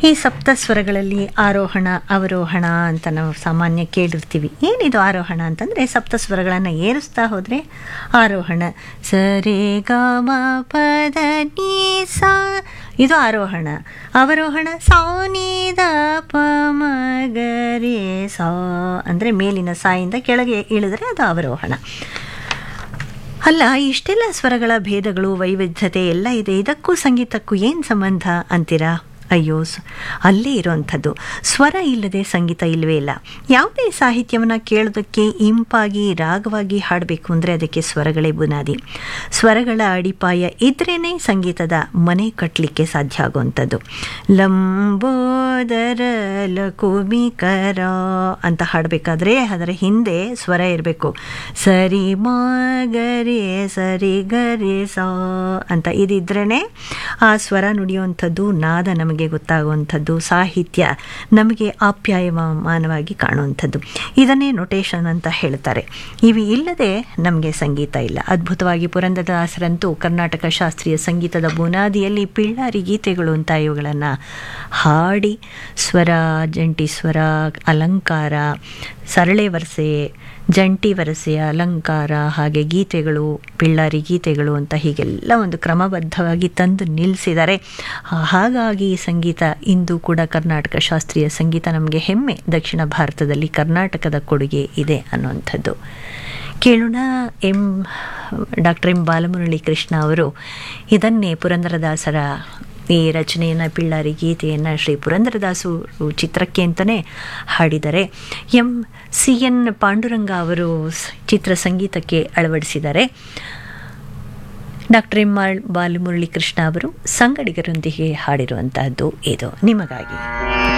ಈ ಸಪ್ತ ಸ್ವರಗಳಲ್ಲಿ ಆರೋಹಣ ಅವರೋಹಣ ಅಂತ ನಾವು ಸಾಮಾನ್ಯ ಕೇಳಿರ್ತೀವಿ ಏನಿದು ಆರೋಹಣ ಅಂತಂದರೆ ಸಪ್ತ ಸ್ವರಗಳನ್ನು ಏರಿಸ್ತಾ ಹೋದರೆ ಆರೋಹಣ ಸರಿ ಗ ಮ ಪದ ನೀ ಸಾ ಇದು ಆರೋಹಣ ಅವರೋಹಣ ಸಾ ನೀ ದ ಪ ಮ ಗ ರೇ ಸಾ ಅಂದರೆ ಮೇಲಿನ ಸಾಯಿಂದ ಕೆಳಗೆ ಇಳಿದ್ರೆ ಅದು ಅವರೋಹಣ ಅಲ್ಲ ಇಷ್ಟೆಲ್ಲ ಸ್ವರಗಳ ಭೇದಗಳು ವೈವಿಧ್ಯತೆ ಎಲ್ಲ ಇದೆ ಇದಕ್ಕೂ ಸಂಗೀತಕ್ಕೂ ಏನು ಸಂಬಂಧ ಅಂತೀರಾ ಅಯ್ಯೋ ಸ್- ಅಲ್ಲೇ ಇರೋವಂಥದ್ದು ಸ್ವರ ಇಲ್ಲದೆ ಸಂಗೀತ ಇಲ್ಲವೇ ಇಲ್ಲ ಯಾವುದೇ ಸಾಹಿತ್ಯವನ್ನು ಕೇಳೋದಕ್ಕೆ ಇಂಪಾಗಿ ರಾಗವಾಗಿ ಹಾಡಬೇಕು ಅಂದರೆ ಅದಕ್ಕೆ ಸ್ವರಗಳೇ ಬುನಾದಿ ಸ್ವರಗಳ ಅಡಿಪಾಯ ಇದ್ರೇ ಸಂಗೀತದ ಮನೆ ಕಟ್ಟಲಿಕ್ಕೆ ಸಾಧ್ಯ ಆಗುವಂಥದ್ದು ಲಂಬೋದರ ಲಕುಮಿಕರ ಅಂತ ಹಾಡಬೇಕಾದ್ರೆ ಅದರ ಹಿಂದೆ ಸ್ವರ ಇರಬೇಕು ಸರಿ ಮ ಗರಿ ಸರಿ ಗರಿ ಸ ಅಂತ ಇದಿದ್ರೇ ಆ ಸ್ವರ ನುಡಿಯುವಂಥದ್ದು ನಾದ ನಮಗೆ ಗೊತ್ತಾಗುವಂಥದ್ದು ಸಾಹಿತ್ಯ ನಮಗೆ ಆಪ್ಯಾಯಮಾನವಾಗಿ ಕಾಣುವಂಥದ್ದು ಇದನ್ನೇ ನೊಟೇಷನ್ ಅಂತ ಹೇಳ್ತಾರೆ ಇವು ಇಲ್ಲದೆ ನಮಗೆ ಸಂಗೀತ ಇಲ್ಲ ಅದ್ಭುತವಾಗಿ ಪುರಂದರದಾಸರಂತೂ ಕರ್ನಾಟಕ ಶಾಸ್ತ್ರೀಯ ಸಂಗೀತದ ಬುನಾದಿಯಲ್ಲಿ ಪಿಳ್ಳಾರಿ ಗೀತೆಗಳು ಅಂತ ಇವುಗಳನ್ನು ಹಾಡಿ ಸ್ವರ ಜಂಟಿ ಸ್ವರ ಅಲಂಕಾರ ಸರಳೆ ವರಸೆ ಜಂಟಿ ವರಸೆಯ ಅಲಂಕಾರ ಹಾಗೆ ಗೀತೆಗಳು ಪಿಳ್ಳಾರಿ ಗೀತೆಗಳು ಅಂತ ಹೀಗೆಲ್ಲ ಒಂದು ಕ್ರಮಬದ್ಧವಾಗಿ ತಂದು ನಿಲ್ಲಿಸಿದ್ದಾರೆ ಹಾಗಾಗಿ ಈ ಸಂಗೀತ ಇಂದು ಕೂಡ ಕರ್ನಾಟಕ ಶಾಸ್ತ್ರೀಯ ಸಂಗೀತ ನಮಗೆ ಹೆಮ್ಮೆ ದಕ್ಷಿಣ ಭಾರತದಲ್ಲಿ ಕರ್ನಾಟಕದ ಕೊಡುಗೆ ಇದೆ ಅನ್ನುವಂಥದ್ದು ಕೇಳೋಣ M doctor M Balamurali Krishna ಅವರು ಇದನ್ನೇ ಪುರಂದರದಾಸರ ಈ ರಚನೆಯನ್ನು ಪಿಳ್ಳಾರಿ ಗೀತೆಯನ್ನು ಶ್ರೀ ಪುರಂದರದಾಸು ಚಿತ್ರಕ್ಕೆ ಅಂತಲೇ ಹಾಡಿದ್ದಾರೆ ಎಂ ಸಿ ಎನ್ ಪಾಂಡುರಂಗ ಅವರು ಸ್- ಚಿತ್ರ ಸಂಗೀತಕ್ಕೆ ಅಳವಡಿಸಿದ್ದಾರೆ doctor M R Balamurali Krishna ಅವರು ಸಂಗಡಿಗರೊಂದಿಗೆ ಹಾಡಿರುವಂತಹದ್ದು ಇದು ನಿಮಗಾಗಿ